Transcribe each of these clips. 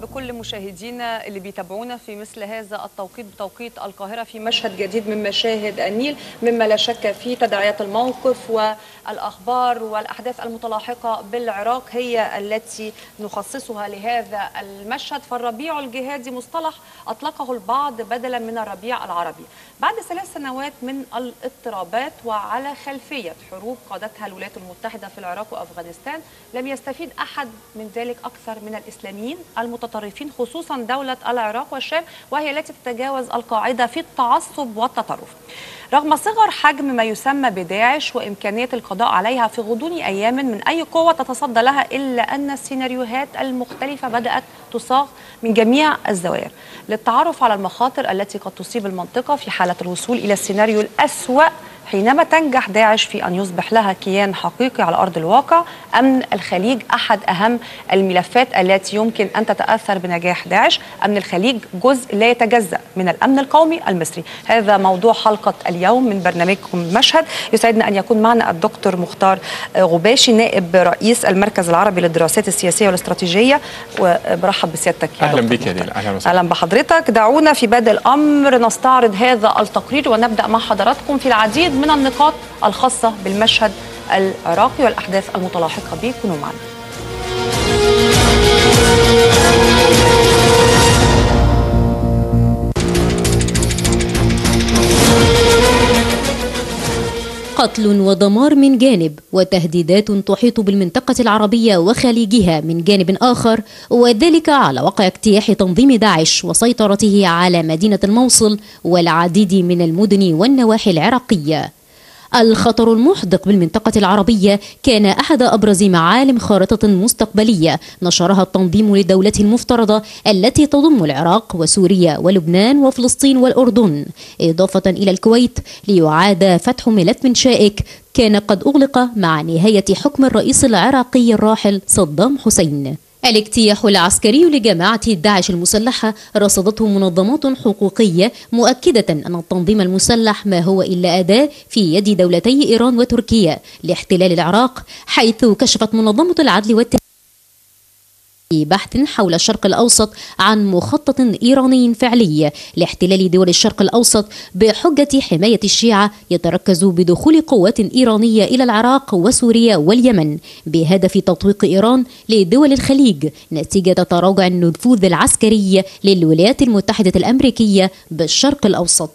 بكل مشاهدينا اللي بيتابعونا في مثل هذا التوقيت بتوقيت القاهرة في مشهد جديد من مشاهد النيل مما لا شك فيه تداعيات الموقف والأخبار والأحداث المتلاحقة بالعراق هي التي نخصصها لهذا المشهد فالربيع الجهادي مصطلح أطلقه البعض بدلا من الربيع العربي بعد ثلاث سنوات من الاضطرابات وعلى خلفية حروب قادتها الولايات المتحدة في العراق وأفغانستان لم يستفيد أحد من ذلك أكثر من الإسلاميين المتطرفين خصوصا دولة العراق والشام وهي التي تتجاوز القاعدة في التعصب والتطرف رغم صغر حجم ما يسمى بداعش وإمكانية القضاء عليها في غضون أيام من أي قوة تتصدى لها إلا أن السيناريوهات المختلفة بدأت تصاغ من جميع الزوايا للتعرف على المخاطر التي قد تصيب المنطقة في حالة الوصول إلى السيناريو الأسوأ حينما تنجح داعش في أن يصبح لها كيان حقيقي على أرض الواقع أمن الخليج أحد أهم الملفات التي يمكن أن تتأثر بنجاح داعش أمن الخليج جزء لا يتجزأ من الأمن القومي المصري هذا موضوع حلقة اليوم من برنامجكم مشهد يسعدنا أن يكون معنا الدكتور مختار غباشي نائب رئيس المركز العربي للدراسات السياسية والاستراتيجية وبرحب بسيادتك يا اهلا دكتور بك يا مختار. دينا اهلا وسهلا اهلا بحضرتك دعونا في بدء الامر نستعرض هذا التقرير ونبدا مع حضراتكم في العديد من النقاط الخاصه بالمشهد العراقي والاحداث المتلاحقه به كونوا معنا قتل ودمار من جانب وتهديدات تحيط بالمنطقة العربية وخليجها من جانب آخر وذلك على وقع اجتياح تنظيم داعش وسيطرته على مدينة الموصل والعديد من المدن والنواحي العراقية الخطر المحدق بالمنطقة العربية كان أحد أبرز معالم خارطة مستقبلية نشرها التنظيم لدولته المفترضة التي تضم العراق وسوريا ولبنان وفلسطين والأردن إضافة إلى الكويت ليعاد فتح ملف شائك كان قد أغلق مع نهاية حكم الرئيس العراقي الراحل صدام حسين الاجتياح العسكري لجماعة داعش المسلحة رصدته منظمات حقوقية مؤكدة أن التنظيم المسلح ما هو إلا أداة في يد دولتي إيران وتركيا لاحتلال العراق حيث كشفت منظمة العدل والتنمية في بحث حول الشرق الأوسط عن مخطط إيراني فعلي لاحتلال دول الشرق الأوسط بحجة حماية الشيعة يتركز بدخول قوات إيرانية إلى العراق وسوريا واليمن بهدف تطويق إيران لدول الخليج نتيجة تراجع النفوذ العسكري للولايات المتحدة الأمريكية بالشرق الأوسط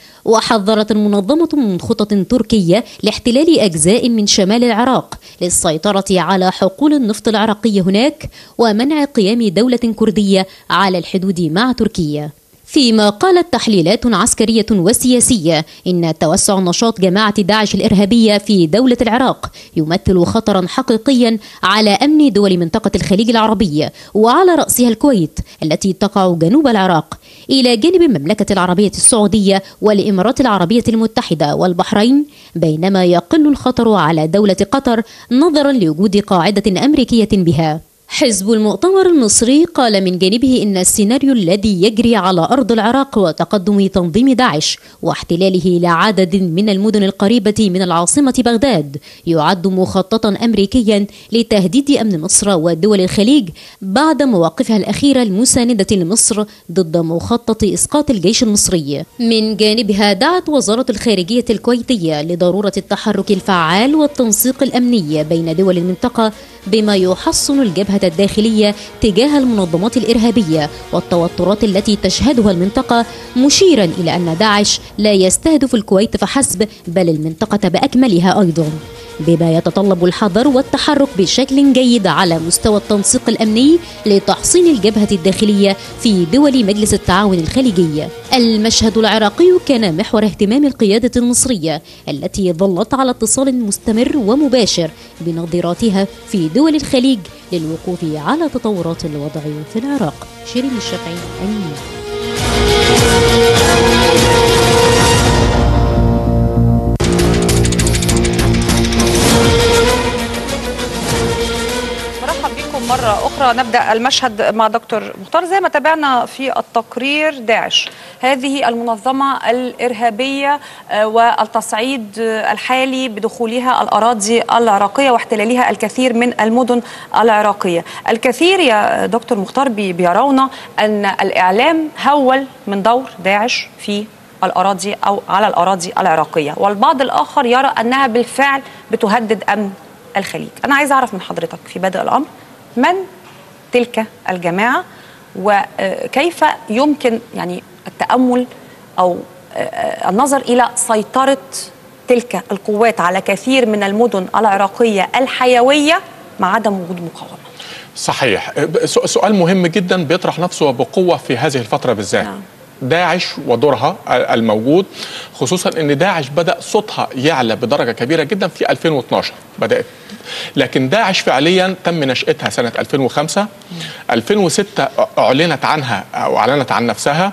وحذرت المنظمة من خطط تركية لاحتلال أجزاء من شمال العراق للسيطرة على حقول النفط العراقي هناك ومنع قيام دولة كردية على الحدود مع تركيا فيما قالت تحليلات عسكرية وسياسية إن توسع نشاط جماعة داعش الإرهابية في دولة العراق يمثل خطرا حقيقيا على أمن دول منطقة الخليج العربية وعلى رأسها الكويت التي تقع جنوب العراق إلى جانب المملكة العربية السعودية والإمارات العربية المتحدة والبحرين بينما يقل الخطر على دولة قطر نظرا لوجود قاعدة أمريكية بها حزب المؤتمر المصري قال من جانبه إن السيناريو الذي يجري على أرض العراق وتقدم تنظيم داعش واحتلاله لعدد من المدن القريبة من العاصمة بغداد يعد مخططا أمريكيا لتهديد أمن مصر ودول الخليج بعد مواقفها الأخيرة المساندة لمصر ضد مخطط إسقاط الجيش المصري من جانبها دعت وزارة الخارجية الكويتية لضرورة التحرك الفعال والتنسيق الأمني بين دول المنطقة بما يحصن الجبهة الداخلية تجاه المنظمات الإرهابية والتوترات التي تشهدها المنطقة مشيرا إلى أن داعش لا يستهدف الكويت فحسب بل المنطقة بأكملها أيضا بما يتطلب الحذر والتحرك بشكل جيد على مستوى التنسيق الأمني لتحصين الجبهة الداخلية في دول مجلس التعاون الخليجي المشهد العراقي كان محور اهتمام القيادة المصرية التي ظلت على اتصال مستمر ومباشر بنظيراتها في دول الخليج للوقوف على تطورات الوضع في العراق شيرين الشافعي أمين مرحب بكم مرة أخرى نبدأ المشهد مع دكتور مختار زي ما تابعنا في التقرير داعش هذه المنظمة الإرهابية آه، والتصعيد آه، الحالي بدخولها الأراضي العراقية واحتلالها الكثير من المدن العراقية الكثير يا دكتور مختار بي- بيرون أن الإعلام هول من دور داعش في الأراضي أو على الأراضي العراقية والبعض الآخر يرى أنها بالفعل بتهدد أمن الخليج أنا عايز أعرف من حضرتك في بدء الأمر من تلك الجماعة وكيف يمكن يعني التأمل أو آه، النظر إلى سيطرة تلك القوات على كثير من المدن العراقية الحيوية مع عدم وجود مقاومة صحيح س- سؤال مهم جدا بيطرح نفسه بقوة في هذه الفترة بالذات نعم. داعش ودورها الموجود خصوصا ان داعش بدا صوتها يعلى بدرجه كبيره جدا في 2012 بدات لكن داعش فعليا تم نشاتها سنه 2005 2006 اعلنت عنها او اعلنت عن نفسها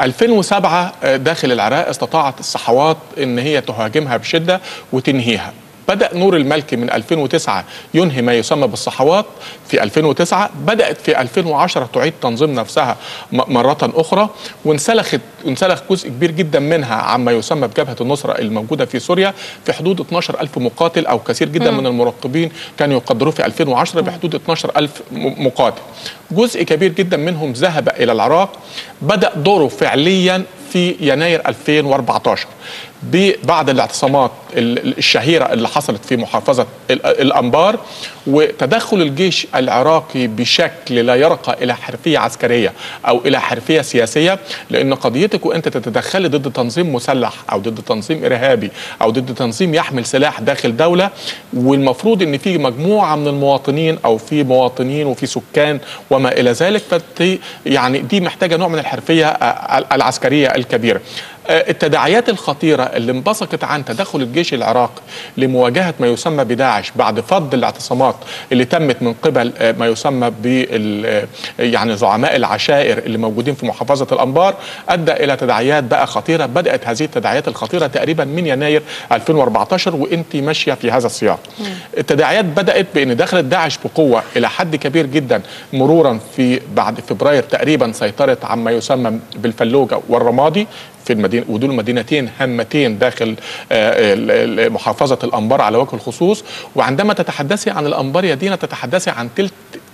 2007 داخل العراق استطاعت الصحوات ان هي تهاجمها بشده وتنهيها بدأ نور الملكي من 2009 ينهي ما يسمى بالصحوات في 2009 بدأت في 2010 تعيد تنظيم نفسها م- مرة أخرى وانسلخت وانسلخ جزء كبير جدا منها عما يسمى بجبهة النصرة الموجودة في سوريا في حدود 12 ألف مقاتل أو كثير جدا من المراقبين كانوا يقدروه في 2010 بحدود 12 ألف م- مقاتل جزء كبير جدا منهم ذهب إلى العراق بدأ دوره فعليا في يناير 2014 ب- بعد الاعتصامات ال- الشهيرة اللي حصلت في محافظة ال- الأنبار وتدخل الجيش العراقي بشكل لا يرقى إلى حرفية عسكرية أو إلى حرفية سياسية لأن قضيتك وأنت تتدخلي ضد تنظيم مسلح أو ضد تنظيم إرهابي أو ضد تنظيم يحمل سلاح داخل دولة والمفروض أن في مجموعة من المواطنين أو في مواطنين وفي سكان وما إلى ذلك فت يعني دي محتاجة نوع من الحرفية آه، العسكرية الكبيرة آه، التداعيات الخطيرة اللي انبثقت عن تدخل الجيش العراقي لمواجهة ما يسمى بداعش بعد فض الاعتصامات اللي تمت من قبل آه، ما يسمى بال آه، يعني زعماء العشائر اللي موجودين في محافظة الأنبار أدى إلى تداعيات بقى خطيرة بدأت هذه التداعيات الخطيرة تقريبا من يناير 2014 وانت ماشية في هذا السياق التداعيات بدأت بأن دخلت داعش بقوة إلى حد كبير جدا مرورا في بعد فبراير تقريبا سيطرت عما يسمى بالفلوجة والرمادي في المدينة ودول مدينتين هامتين داخل آه، ال- ال- محافظة الأنبار على وجه الخصوص وعندما تتحدثي عن الأنبار يا دينا تتحدثي عن تلت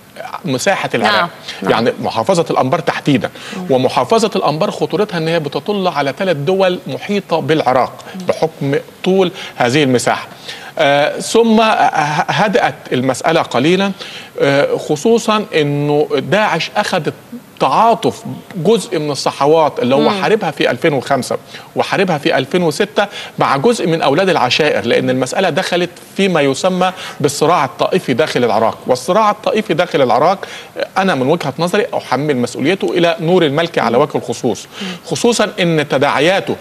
مساحة العراق نعم، نعم. يعني محافظة الأنبار تحديدا ومحافظة الأنبار خطورتها أن هي بتطل على ثلاث دول محيطة بالعراق بحكم طول هذه المساحة آه ثم ه- هدأت المسألة قليلا آه خصوصا أنه داعش أخذت تعاطف جزء من الصحوات اللي هو حاربها في 2005 وحاربها في 2006 مع جزء من اولاد العشائر لان المساله دخلت فيما يسمى بالصراع الطائفي داخل العراق والصراع الطائفي داخل العراق انا من وجهه نظري احمل مسؤوليته الى نور الملكي على وجه الخصوص خصوصا ان تداعياته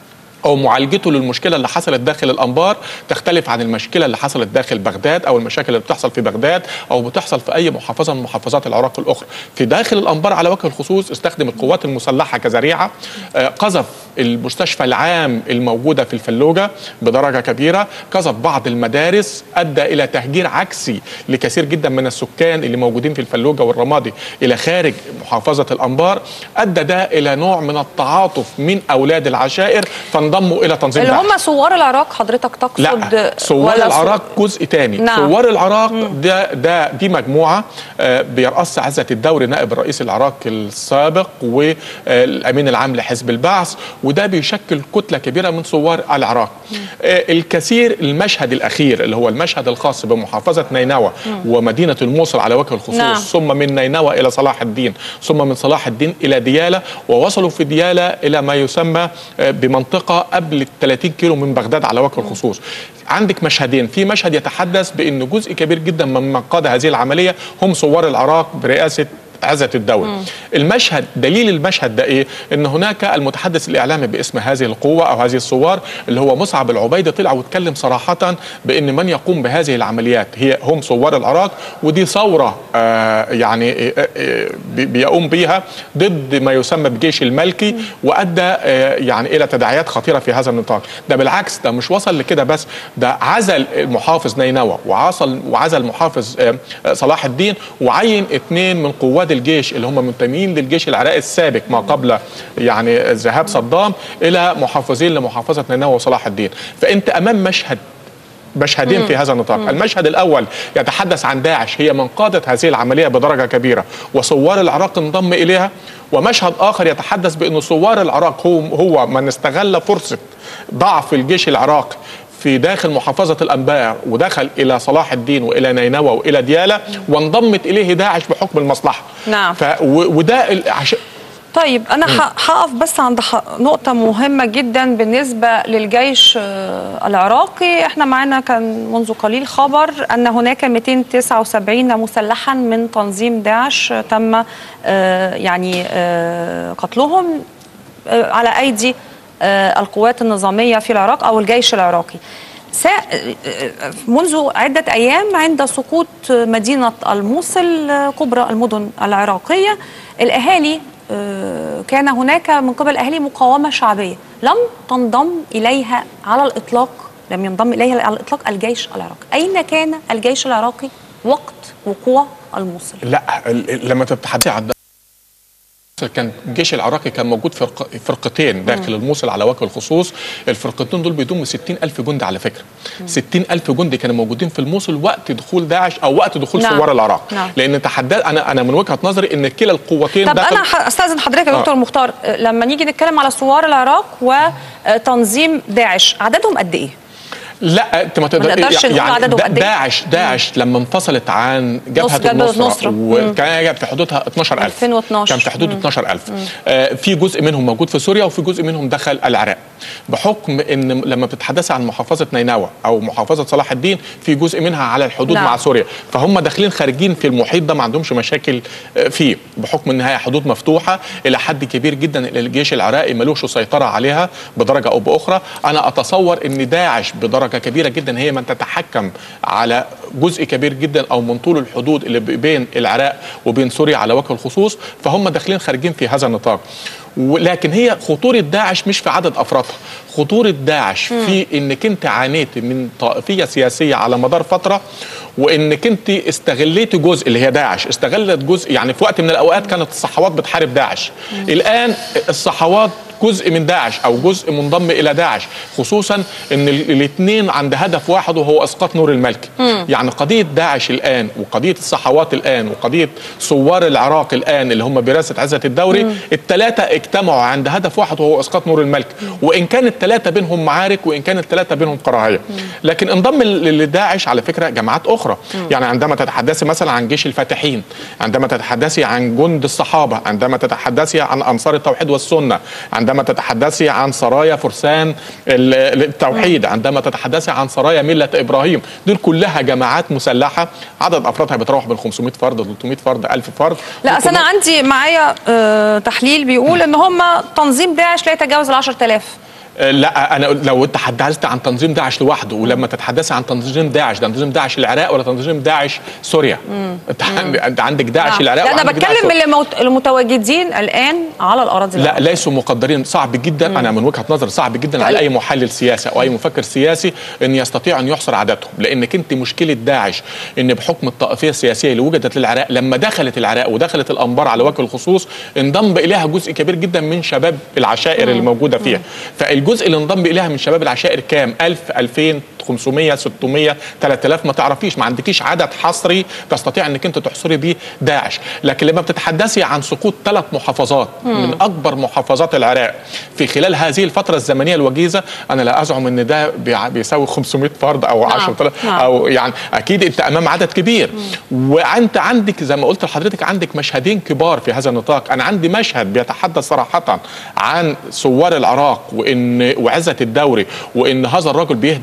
او معالجته للمشكله اللي حصلت داخل الانبار تختلف عن المشكله اللي حصلت داخل بغداد او المشاكل اللي بتحصل في بغداد او بتحصل في اي محافظه من محافظات العراق الاخرى في داخل الانبار على وجه الخصوص استخدم القوات المسلحه كذريعه آه، قذف المستشفى العام الموجوده في الفلوجه بدرجه كبيره قذف بعض المدارس ادى الى تهجير عكسي لكثير جدا من السكان اللي موجودين في الفلوجه والرمادي الى خارج محافظه الانبار ادى ده الى نوع من التعاطف من اولاد العشائر فانضموا الى تنظيم اللي داعش. هم ثوار العراق حضرتك تقصد لا ثوار ولا العراق جزء تاني نعم. ثوار العراق ده ده دي مجموعه آه، بيرأسها عزة الدوري نائب الرئيس العراقي السابق والامين العام لحزب البعث وده بيشكل كتله كبيره من ثوار العراق آه، الكثير المشهد الاخير اللي هو المشهد الخاص بمحافظه نينوى ومدينه الموصل على وجه الخصوص نعم. ثم من نينوى الى صلاح الدين ثم من صلاح الدين الى دياله ووصلوا في دياله الى ما يسمى آه، بمنطقه قبل ال 30 كيلو من بغداد على وجه الخصوص عندك مشهدين في مشهد يتحدث بان جزء كبير جدا من من قاد هذه العمليه هم ثوار العراق برئاسه عزة الدولة المشهد دليل المشهد ده ايه ان هناك المتحدث الاعلامي باسم هذه القوة او هذه الثوار اللي هو مصعب العبيدي طلع واتكلم صراحة بان من يقوم بهذه العمليات هي هم ثوار العراق ودي ثورة آه يعني آه آه بي- بيقوم بيها ضد ما يسمى بجيش الملكي وادى آه يعني الى تداعيات خطيرة في هذا النطاق ده بالعكس ده مش وصل لكده بس ده عزل المحافظ نينوى وعزل وعزل محافظ آه، آه، صلاح الدين وعين اثنين من قواد الجيش اللي هم منتمين للجيش العراقي السابق ما قبل يعني ذهاب صدام الى محافظين لمحافظه نينوى وصلاح الدين فانت امام مشهد مشهدين في هذا النطاق المشهد الأول يتحدث عن داعش هي من قادت هذه العملية بدرجة كبيرة وثوار العراق انضم إليها ومشهد آخر يتحدث بأن ثوار العراق هو, هو من استغل فرصة ضعف الجيش العراقي في داخل محافظة الأنبار ودخل إلى صلاح الدين وإلى نينوى وإلى ديالى وانضمت إليه داعش بحكم المصلحة نعم. ف و- وده ال- عش... طيب انا ح- هقف بس عند ح- نقطه مهمه جدا بالنسبه للجيش آه، العراقي احنا معانا كان منذ قليل خبر ان هناك 279 مسلحا من تنظيم داعش آه، تم آه، يعني آه، قتلهم آه، على ايدي آه، القوات النظاميه في العراق او الجيش العراقي سا- منذ عدة أيام عند سقوط مدينة الموصل كبرى المدن العراقية الأهالي آه، كان هناك من قبل أهالي مقاومة شعبية لم تنضم إليها على الإطلاق لم ينضم إليها على الإطلاق الجيش العراقي أين كان الجيش العراقي وقت وقوع الموصل لا ال- ال- لما تتحدثي عن ده كان الجيش العراقي كان موجود فرق فرقتين داخل الموصل على وجه الخصوص الفرقتين دول بيضموا 60 ألف جندي على فكرة 60 ألف جندي كانوا موجودين في الموصل وقت دخول داعش أو وقت دخول نعم. ثوار العراق نعم. لأن تحدث أنا أنا من وجهة نظري إن كلا القوتين طب دخل انا ح- استاذن حضرتك يا آه. دكتور مختار آه، لما نيجي نتكلم على ثوار العراق وتنظيم داعش عددهم قد ايه لا انت ما تقدر نقدرش نقول عددهم دا- قد إيه؟ داعش داعش لما انفصلت عن جبهه نص- جبهة النصره, النصرة. وكان في حدودها 12000 2012. كان في حدود 12000 آه في جزء منهم موجود في سوريا وفي جزء منهم دخل العراق بحكم ان لما بتتحدث عن محافظه نينوى او محافظه صلاح الدين في جزء منها على الحدود نعم. مع سوريا فهم داخلين خارجين في المحيط ده ما عندهمش مشاكل آه، فيه بحكم ان هي حدود مفتوحه الى حد كبير جدا الجيش العراقي ملوش سيطره عليها بدرجه او باخرى انا اتصور ان داعش بدرجه كبيره جدا هي من تتحكم على جزء كبير جدا او من طول الحدود اللي بين العراق وبين سوريا على وجه الخصوص فهم داخلين خارجين في هذا النطاق ولكن هي خطورة داعش مش في عدد أفرادها خطورة داعش في إنك أنت عانيت من طائفية سياسية على مدار فترة وإنك أنت استغليت جزء اللي هي داعش استغلت جزء يعني في وقت من الأوقات كانت الصحوات بتحارب داعش الآن الصحوات جزء من داعش او جزء منضم الى داعش خصوصا ان الاثنين عند هدف واحد وهو اسقاط نور الملكي يعني قضيه داعش الان وقضيه الصحوات الان وقضيه ثوار العراق الان اللي هم برئاسه عزه الدوري الثلاثه اجتمعوا عند هدف واحد وهو اسقاط نور الملكي وان كان الثلاثه بينهم معارك وان كان الثلاثه بينهم كراهيه لكن انضم ل- لداعش على فكره جماعات اخرى يعني عندما تتحدثي مثلا عن جيش الفاتحين عندما تتحدثي عن جند الصحابه عندما تتحدثي عن انصار التوحيد والسنه عندما تتحدثي عن سرايا فرسان ال- التوحيد عندما تتحدثي عن سرايا مله ابراهيم دول كلها جماعات مسلحه عدد افرادها بيتراوح بين 500 فرد 300 فرد 1000 فرد لا دول اصل انا كلهم- عندي معايا آه، تحليل بيقول ان هم تنظيم داعش لا يتجاوز ال 10000 لا انا لو انت تحدثت عن تنظيم داعش لوحده ولما تتحدثي عن تنظيم داعش ده تنظيم داعش العراق ولا تنظيم داعش سوريا انت عن- انت عندك داعش العراق لا انا وعندك داعش بتكلم سوريا. من الموت- المتواجدين الان على الاراضي لا العراقية. ليسوا مقدرين صعب جدا انا من وجهه نظر صعب جدا على اي محلل سياسي او اي مفكر سياسي ان يستطيع ان يحصر عددهم لانك انت مشكله داعش ان بحكم الطائفيه السياسيه اللي وجدت للعراق لما دخلت العراق ودخلت الانبار على وجه الخصوص انضم اليها جزء كبير جدا من شباب العشائر اللي موجوده فيها فالجزء اللي انضم اليها من شباب العشائر كام 1000 2000 500 600 3000 ما تعرفيش ما عندكيش عدد حصري تستطيع انك انت تحصري بيه داعش لكن لما بتتحدثي عن سقوط ثلاث محافظات من اكبر محافظات العراق في خلال هذه الفتره الزمنيه الوجيزه انا لا ازعم ان ده بيع- بيساوي 500 فرد او نعم. 10000 نعم. او يعني اكيد انت امام عدد كبير وانت عندك زي ما قلت لحضرتك عندك مشهدين كبار في هذا النطاق انا عندي مشهد بيتحدث صراحه عن ثوار العراق وان وعزه الدوري وان هذا الرجل بيهدي هذا الانتصار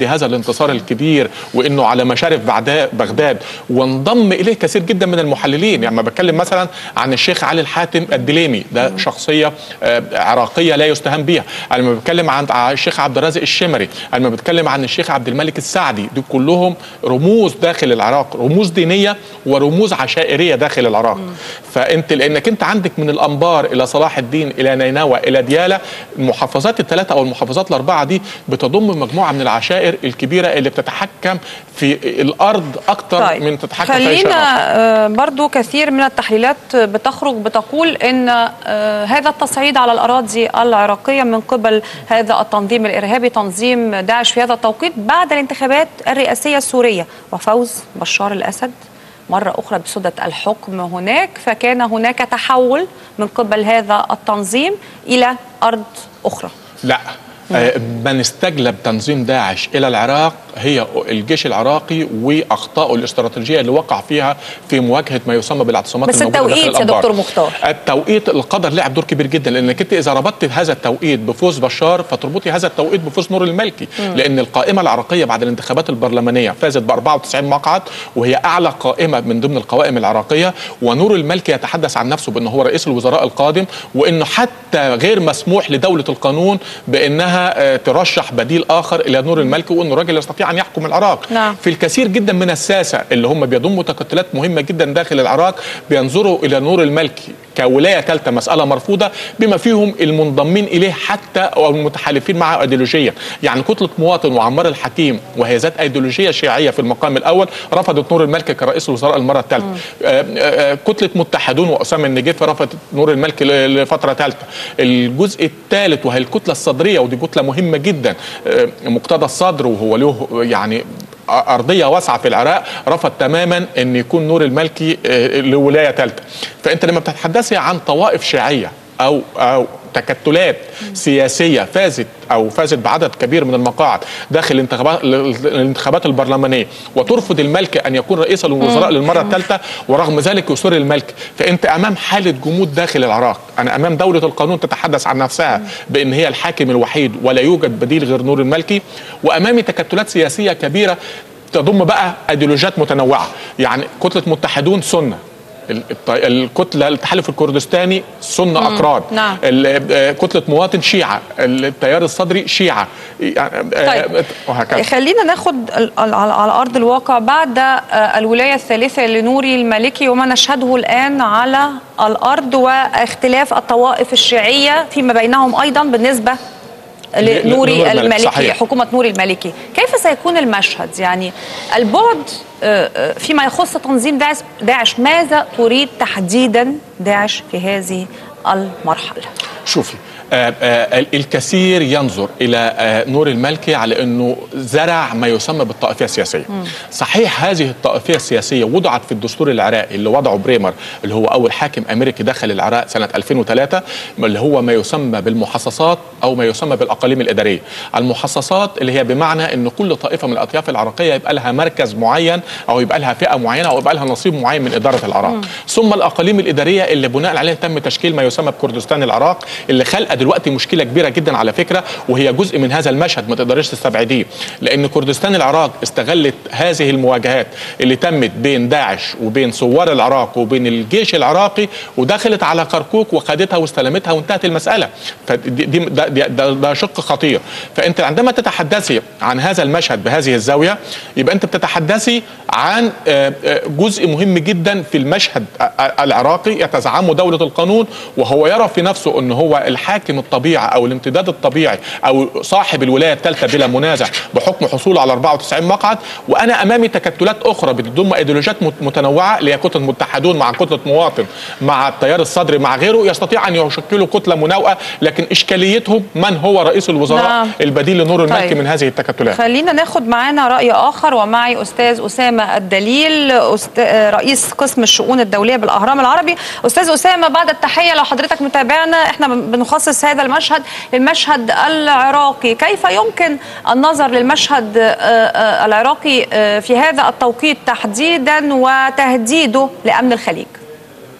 الانتصار الكبير وانه على مشارف بعدا- بغداد وانضم اليه كثير جدا من المحللين يعني ما بتكلم مثلا عن الشيخ علي الحاتم الدليمي ده شخصيه آه، عراقيه لا يستهان بها انا لما بتكلم عن عن الشيخ عبد الرازق الشمري انا لما بتكلم عن الشيخ عبد الملك السعدي دول كلهم رموز داخل العراق رموز دينيه ورموز عشائريه داخل العراق فانت لانك انت عندك من الانبار الى صلاح الدين الى نينوى الى دياله المحافظات الثلاثه او المحافظات الاربعه دي بتضم مجموعه من العشائر الكبيره اللي بتتحكم في الارض اكتر طيب من تتحكم في أي شيء آخر. خلينا آه، برضو كثير من التحليلات بتخرج بتقول ان آه، هذا التصعيد على الاراضي العراقيه من قبل هذا التنظيم الارهابي تنظيم داعش في هذا التوقيت بعد الانتخابات الرئاسيه السوريه وفوز بشار الاسد مرة أخرى بسدة الحكم هناك فكان هناك تحول من قبل هذا التنظيم إلى أرض أخرى لا آه، من استجلب تنظيم داعش الى العراق هي الجيش العراقي واخطائه الاستراتيجيه اللي وقع فيها في مواجهه ما يسمى بالاعتصامات بس الموجودة داخل التوقيت يا الأنبار. دكتور مختار. التوقيت القدر لعب دور كبير جدا لانك انت اذا ربطت هذا التوقيت بفوز بشار فتربطي هذا التوقيت بفوز نور الملكي لان القائمه العراقيه بعد الانتخابات البرلمانيه فازت ب 94 مقعد وهي اعلى قائمه من ضمن القوائم العراقيه ونور الملكي يتحدث عن نفسه بانه هو رئيس الوزراء القادم وانه حتى غير مسموح لدوله القانون بانها آه، ترشح بديل اخر الى نور الملكي وانه راجل يستطيع ان يحكم العراق نعم. في الكثير جدا من الساسه اللي هم بيضموا تكتلات مهمه جدا داخل العراق بينظروا الى نور الملكي كولايه ثالثه مساله مرفوضه بما فيهم المنضمين اليه حتى او المتحالفين معه ايديولوجيا يعني كتله مواطن وعمار الحكيم وهي ذات ايديولوجيه شيعيه في المقام الاول رفضت نور الملكي كرئيس الوزراء المره الثالثه آه، آه، كتله متحدون واسامه النجيفي رفضت نور الملكي ل- لفتره ثالثه الجزء الثالث وهي الكتله الصدريه ودي كتله مهمه جدا آه، مقتدى الصدر وهو له يعني ارضيه واسعه في العراق رفض تماما ان يكون نور الملكي آه، لولايه ثالثه فانت لما بتتحدثي عن طوائف شيعيه او او تكتلات سياسيه فازت او فازت بعدد كبير من المقاعد داخل الانتخابات الانتخابات البرلمانيه وترفض الملك ان يكون رئيس الوزراء للمره الثالثه ورغم ذلك يصر الملك فانت امام حاله جمود داخل العراق انا امام دوله القانون تتحدث عن نفسها بان هي الحاكم الوحيد ولا يوجد بديل غير نور الملكي وامامي تكتلات سياسيه كبيره تضم بقى ايديولوجيات متنوعه يعني كتله متحدون سنه ال- الط- الكتله التحالف الكردستاني سنه اكراد نعم. ال- آه، كتله مواطن شيعه التيار الصدري شيعه يعني آه، طيب. وهكذا خلينا ناخد ال- ال- على على ارض الواقع بعد آه، الولايه الثالثه لنوري المالكي وما نشهده الان على الارض واختلاف الطوائف الشيعيه فيما بينهم ايضا بالنسبه ل- لنور لنوري المالكي، المالكي صحيح. حكومه نوري المالكي كيف سيكون المشهد يعني البعد آه، آه، فيما يخص تنظيم داعش داعش ماذا تريد تحديدا داعش في هذه المرحله شوفي آه آه الكثير ينظر الى آه نور المالكي على انه زرع ما يسمى بالطائفيه السياسيه. صحيح هذه الطائفيه السياسيه وضعت في الدستور العراقي اللي وضعه بريمر اللي هو اول حاكم امريكي دخل العراق سنه 2003 اللي هو ما يسمى بالمحصصات او ما يسمى بالاقاليم الاداريه. المحصصات اللي هي بمعنى ان كل طائفه من الاطياف العراقيه يبقى لها مركز معين او يبقى لها فئه معينه او يبقى لها نصيب معين من اداره العراق. ثم الاقاليم الاداريه اللي بناء عليها تم تشكيل ما يسمى بكردستان العراق اللي خلق دلوقتي مشكله كبيره جدا على فكره وهي جزء من هذا المشهد ما تقدرش تستبعديه لان كردستان العراق استغلت هذه المواجهات اللي تمت بين داعش وبين ثوار العراق وبين الجيش العراقي ودخلت على كركوك وخدتها واستلمتها وانتهت المساله فدي دي ده, ده, ده, ده شق خطير فانت عندما تتحدثي عن هذا المشهد بهذه الزاويه يبقى انت بتتحدثي عن آه، آه، جزء مهم جدا في المشهد آه، آه، العراقي يتزعمه دوله القانون وهو يرى في نفسه ان هو الحاكم الطبيعي او الامتداد الطبيعي او صاحب الولايه الثالثه بلا منازع بحكم حصوله على 94 مقعد وانا امامي تكتلات اخرى بتضم ايديولوجيات مت- متنوعه اللي هي كتله متحدون مع كتله مواطن مع التيار الصدري مع غيره يستطيع ان يشكلوا كتله مناوئه لكن اشكاليتهم من هو رئيس الوزراء نعم. البديل لنور الملكي طيب. من هذه التكتلات خلينا ناخد معانا رأي آخر ومعي أستاذ أسامة الدليل أست... آه، رئيس قسم الشؤون الدولية بالأهرام العربي أستاذ أسامة بعد التحية لو حضرتك متابعنا إحنا بنخصص هذا المشهد للمشهد العراقي كيف يمكن النظر للمشهد آه، آه، العراقي آه، في هذا التوقيت تحديدا وتهديده لأمن الخليج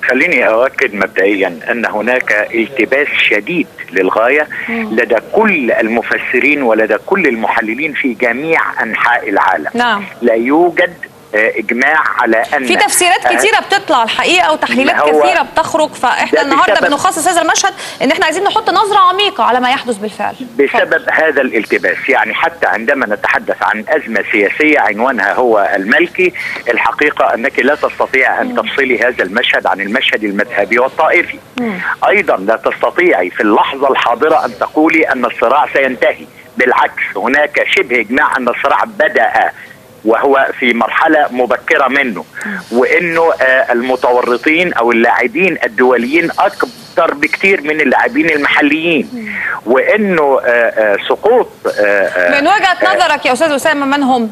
خليني أؤكد مبدئيا أن هناك التباس شديد للغاية لدى كل المفسرين ولدى كل المحللين في جميع أنحاء العالم نعم. لا يوجد آه، إجماع على أن في تفسيرات آه، كتيرة بتطلع الحقيقة وتحليلات ما هو- كثيرة بتخرج فاحنا ده النهارده بسبب- بنخصص هذا المشهد ان احنا عايزين نحط نظرة عميقة على ما يحدث بالفعل بسبب هذا الالتباس يعني حتى عندما نتحدث عن أزمة سياسية عنوانها هو الملكي الحقيقة أنك لا تستطيع أن تفصلي هذا المشهد عن المشهد المذهبي والطائفي أيضا لا تستطيعي في اللحظة الحاضرة أن تقولي أن الصراع سينتهي بالعكس هناك شبه إجماع أن الصراع بدأ وهو في مرحلة مبكرة منه وانه آه، المتورطين او اللاعبين الدوليين اكثر بكتير من اللاعبين المحليين وانه آه، آه، سقوط آه، آه، من وجهة نظرك يا استاذ اسامة من هم؟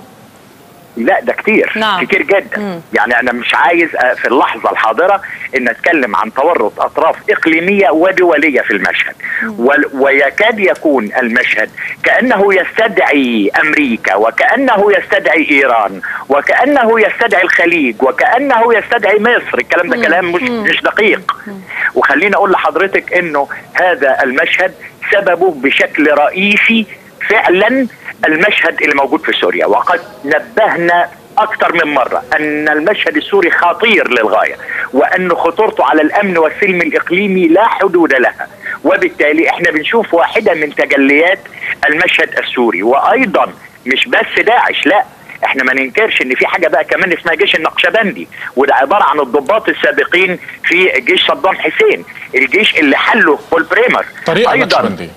لا ده كتير نعم. كتير جدا مم. يعني انا مش عايز آه، في اللحظه الحاضره ان اتكلم عن تورط اطراف اقليميه ودوليه في المشهد وال- ويكاد يكون المشهد كانه يستدعي امريكا وكانه يستدعي ايران وكانه يستدعي الخليج وكانه يستدعي مصر الكلام ده كلام مش مش دقيق وخليني اقول لحضرتك انه هذا المشهد سببه بشكل رئيسي فعلا المشهد اللي موجود في سوريا وقد نبهنا أكثر من مرة أن المشهد السوري خطير للغاية وأن خطورته على الأمن والسلم الإقليمي لا حدود لها وبالتالي احنا بنشوف واحدة من تجليات المشهد السوري وأيضا مش بس داعش لا احنا ما ننكرش ان في حاجه بقى كمان اسمها جيش النقشبندي وده عباره عن الضباط السابقين في جيش صدام حسين الجيش اللي حله بول بريمر طريقه ايضا نقشبنديه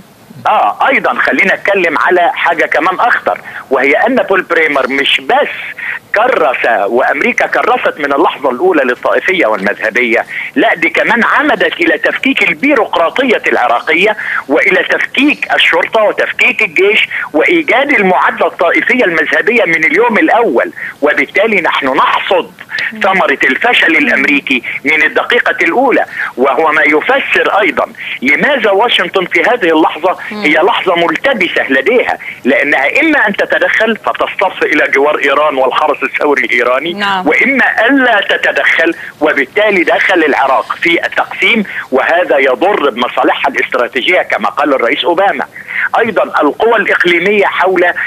اه ايضا خلينا اتكلم على حاجه كمان اخطر وهي ان بول بريمر مش بس كرس وامريكا كرست من اللحظه الاولى للطائفيه والمذهبيه لا دي كمان عمدت الى تفكيك البيروقراطيه العراقيه والى تفكيك الشرطه وتفكيك الجيش وايجاد المعادله الطائفيه المذهبيه من اليوم الاول وبالتالي نحن نحصد ثمره الفشل الامريكي من الدقيقه الاولى وهو ما يفسر ايضا لماذا واشنطن في هذه اللحظه هي لحظه ملتبسه لديها لانها اما ان تتدخل فتصطف الى جوار ايران والحرس الثوري الايراني نعم. واما الا تتدخل وبالتالي دخل العراق في التقسيم وهذا يضر بمصالحها الاستراتيجيه كما قال الرئيس اوباما ايضا القوى الاقليميه حول آآ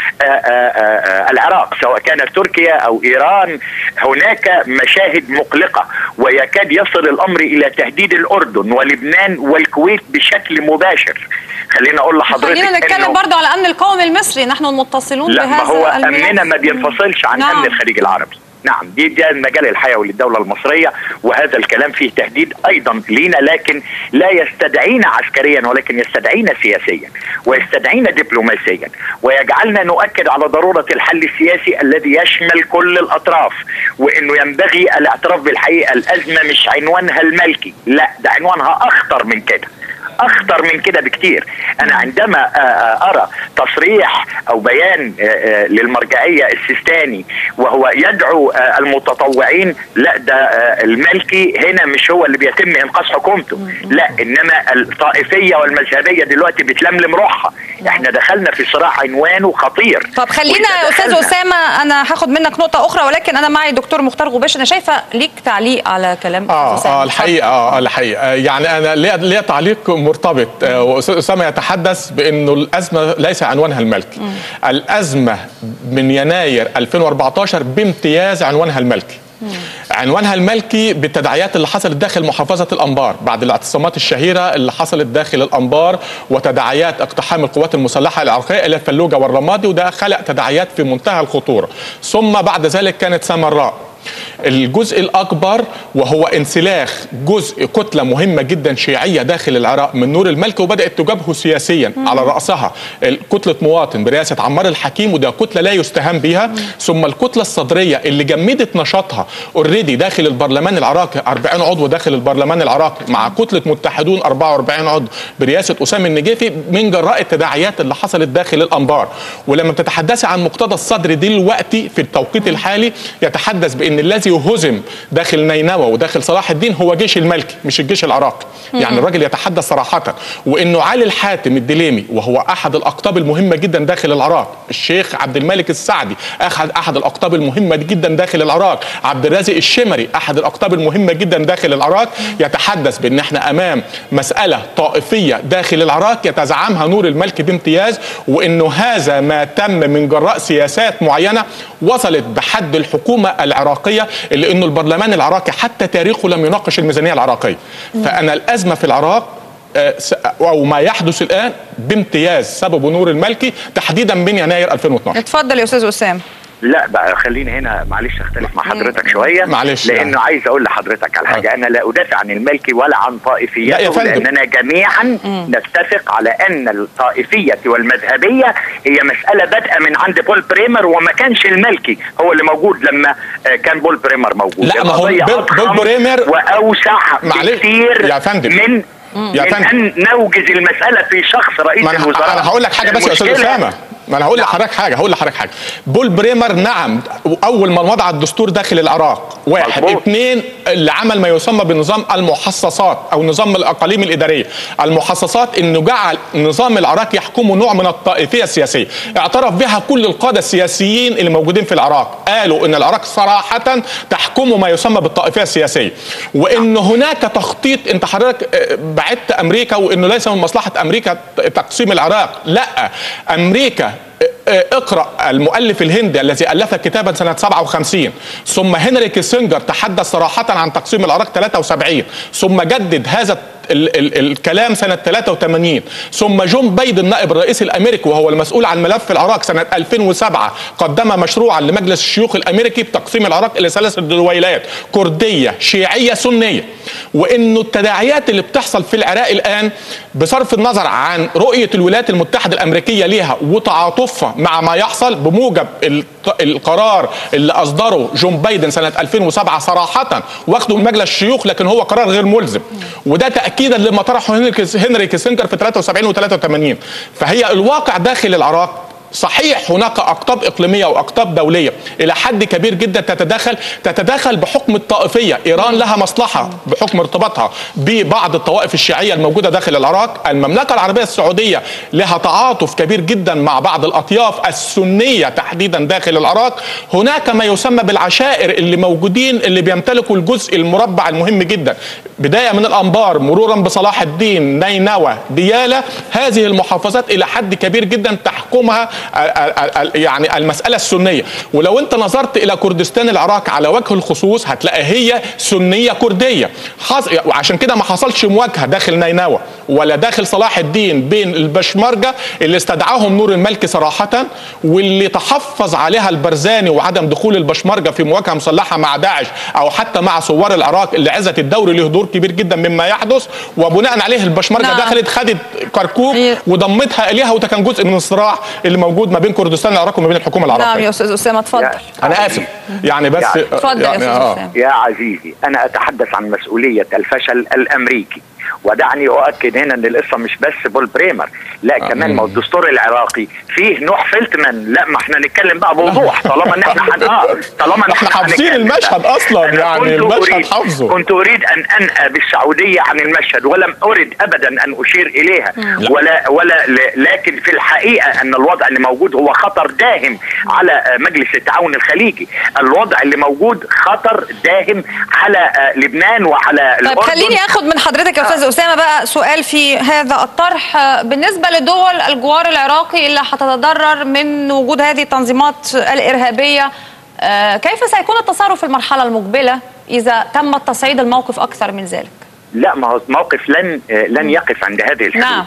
آآ العراق سواء كانت تركيا او ايران هناك مشاهد مقلقه ويكاد يصل الامر الى تهديد الاردن ولبنان والكويت بشكل مباشر خلينا اقول لحضرتك خلينا نتكلم إنه- برضو على الامن القومي المصري نحن المتصلون لا بهذا ما هو الملف. امننا ما بينفصلش عن نعم. امن الخليج العربي نعم دي ده المجال الحيوي للدوله المصريه وهذا الكلام فيه تهديد ايضا لينا لكن لا يستدعينا عسكريا ولكن يستدعينا سياسيا ويستدعينا دبلوماسيا ويجعلنا نؤكد على ضروره الحل السياسي الذي يشمل كل الاطراف وانه ينبغي الاعتراف بالحقيقه الازمه مش عنوانها الملكي لا ده عنوانها اخطر من كده اخطر من كده بكتير انا عندما آه، آه، ارى تصريح او بيان آه، آه، للمرجعيه السيستاني وهو يدعو آه، المتطوعين لا ده آه، الملكي هنا مش هو اللي بيتم انقاذ حكومته لا انما الطائفيه والمذهبيه دلوقتي بتلملم روحها احنا دخلنا في صراع عنوانه خطير طب خلينا وإذا يا استاذ دخلنا- اسامه انا هاخد منك نقطه اخرى ولكن انا معي دكتور مختار غباش انا شايفه ليك تعليق على كلام اه أستاذ اه أسامة. الحقيقه اه الحقيقه يعني انا ليا ليا تعليق مرتبط آه، واستاذ اسامه يتحدث بانه الازمه ليس عنوانها الملكي الازمه من يناير 2014 بامتياز عنوانها الملكي عنوانها الملكي بالتداعيات اللي حصلت داخل محافظة الأنبار بعد الاعتصامات الشهيرة اللي حصلت داخل الأنبار وتداعيات اقتحام القوات المسلحة العراقية إلى الفلوجة والرمادي وده خلق تداعيات في منتهى الخطورة ثم بعد ذلك كانت سامراء الجزء الأكبر وهو انسلاخ جزء كتلة مهمة جدا شيعية داخل العراق من نور الملكي وبدأت تجابهه سياسيا على رأسها كتلة مواطن برئاسة عمار الحكيم وده كتلة لا يستهان بها ثم الكتلة الصدرية اللي جمدت نشاطها اوريدي داخل البرلمان العراقي 40 عضو داخل البرلمان العراقي مع كتلة متحدون 44 عضو برئاسة أسامة النجيفي من جراء التداعيات اللي حصلت داخل الأنبار ولما بتتحدثي عن مقتدى الصدر دلوقتي في التوقيت الحالي يتحدث بأن الذي هزم داخل نينوى وداخل صلاح الدين هو جيش الملكي مش الجيش العراقي يعني الراجل يتحدث صراحه وانه علي الحاتم الدليمي وهو احد الاقطاب المهمه جدا داخل العراق الشيخ عبد الملك السعدي احد احد الاقطاب المهمه جدا داخل العراق عبد الرازق الشمري احد الاقطاب المهمه جدا داخل العراق يتحدث بان احنا امام مساله طائفيه داخل العراق يتزعمها نور الملك بامتياز وانه هذا ما تم من جراء سياسات معينه وصلت بحد الحكومه العراقيه اللي انه البرلمان العراقي حتى تاريخه لم يناقش الميزانيه العراقيه فانا الازمه في العراق آه، س- او ما يحدث الان بامتياز سببه نور الملكي تحديدا من يناير 2012 اتفضل يا استاذ اسامه لا بقى خليني هنا معلش اختلف مع حضرتك شويه معلش لانه يعني. عايز اقول لحضرتك على حاجه انا لا ادافع عن الملكي ولا عن لا يا طائفيته فندم. لاننا جميعا نتفق على ان الطائفيه والمذهبيه هي مساله بادئه من عند بول بريمر وما كانش الملكي هو اللي موجود لما آه، كان بول بريمر موجود لا، ما هو القضية بول- أضخم بول بريمر- واوسع معلش. بكثير يا فندم. من يا من فندم. ان نوجز المساله في شخص رئيس ما انا الوزراء انا هقول لك حاجه بس يا استاذ المشكلة- اسامه ما انا هقول نعم. لحضرتك حاجه هقول لحضرتك حاجه بول بريمر نعم اول ما وضع الدستور داخل العراق واحد مظبوط. اثنين اللي عمل ما يسمى بنظام المحصصات او نظام الاقاليم الاداريه المحصصات انه جعل نظام العراق يحكمه نوع من الطائفيه السياسيه اعترف بها كل القاده السياسيين اللي موجودين في العراق قالوا ان العراق صراحه تحكمه ما يسمى بالطائفيه السياسيه وان هناك تخطيط انت حضرتك آه، بعدت امريكا وانه ليس من مصلحه امريكا تقسيم العراق لا امريكا اقرا المؤلف الهندي الذي الف كتابا سنه 57 ثم هنري كيسنجر تحدث صراحه عن تقسيم العراق 73 ثم جدد هذا ال ال الكلام سنة 83 ثم جون بايدن نائب الرئيس الأمريكي وهو المسؤول عن ملف العراق سنة 2007 قدم مشروعا لمجلس الشيوخ الأمريكي بتقسيم العراق إلى ثلاث دويلات كردية شيعية سنية وإنه التداعيات اللي بتحصل في العراق الآن بصرف النظر عن رؤية الولايات المتحدة الأمريكية ليها وتعاطفها مع ما يحصل بموجب القرار اللي أصدره جون بايدن سنة 2007 صراحة واخده من مجلس الشيوخ لكن هو قرار غير ملزم وده تاكيدا لما طرحه هنري كيسنجر في 73 و 83 فهي الواقع داخل العراق صحيح هناك اقطاب اقليميه واقطاب دوليه الى حد كبير جدا تتدخل تتدخل بحكم الطائفيه ايران لها مصلحه بحكم ارتباطها ببعض الطوائف الشيعيه الموجوده داخل العراق المملكه العربيه السعوديه لها تعاطف كبير جدا مع بعض الاطياف السنيه تحديدا داخل العراق هناك ما يسمى بالعشائر اللي موجودين اللي بيمتلكوا الجزء المربع المهم جدا بدايه من الانبار مرورا بصلاح الدين نينوى دياله هذه المحافظات الى حد كبير جدا تحكمها يعني المسألة السنية ولو انت نظرت الى كردستان العراق على وجه الخصوص هتلاقي هي سنية كردية وعشان كده ما حصلش مواجهة داخل نينوى ولا داخل صلاح الدين بين البشمركة اللي استدعاهم نور الملكي صراحة واللي تحفظ عليها البرزاني وعدم دخول البشمركة في مواجهة مسلحة مع داعش او حتى مع ثوار العراق اللي عزت الدوري له دور كبير جدا مما يحدث وبناء عليه البشمركة نعم. دخلت خدت كركوك وضمتها اليها وده كان جزء من الصراع اللي موجود ما بين كردستان العراق وما بين الحكومه العراقيه نعم يا استاذ اسامه اتفضل انا اسف يعني بس يعني- اتفضل يا استاذ اسامه يا عزيزي انا اتحدث عن مسؤوليه الفشل الامريكي ودعني اؤكد هنا ان القصه مش بس بول بريمر لا آه. كمان ما هو الدستور العراقي فيه نوح فيلتمان لا ما احنا نتكلم بقى بوضوح طالما ان احنا حن... اه طالما ان احنا حافظين هنتكلم. المشهد اصلا أنا يعني كنت المشهد أريد- حافظه كنت اريد ان انأى بالسعوديه عن المشهد ولم ارد ابدا ان اشير اليها لا. ولا ولا ل- لكن في الحقيقه ان الوضع اللي موجود هو خطر داهم على آه، مجلس التعاون الخليجي الوضع اللي موجود خطر داهم على آه، لبنان وعلى طيب الأردن. خليني اخد من حضرتك يا استاذ اسامه بقى سؤال في هذا الطرح آه، بالنسبه لدول الجوار العراقي اللي هتتضرر من وجود هذه التنظيمات الارهابيه آه، كيف سيكون التصرف في المرحله المقبله اذا تم تصعيد الموقف اكثر من ذلك؟ لا ما هو موقف لن آه، لن يقف عند هذه الحدود نعم.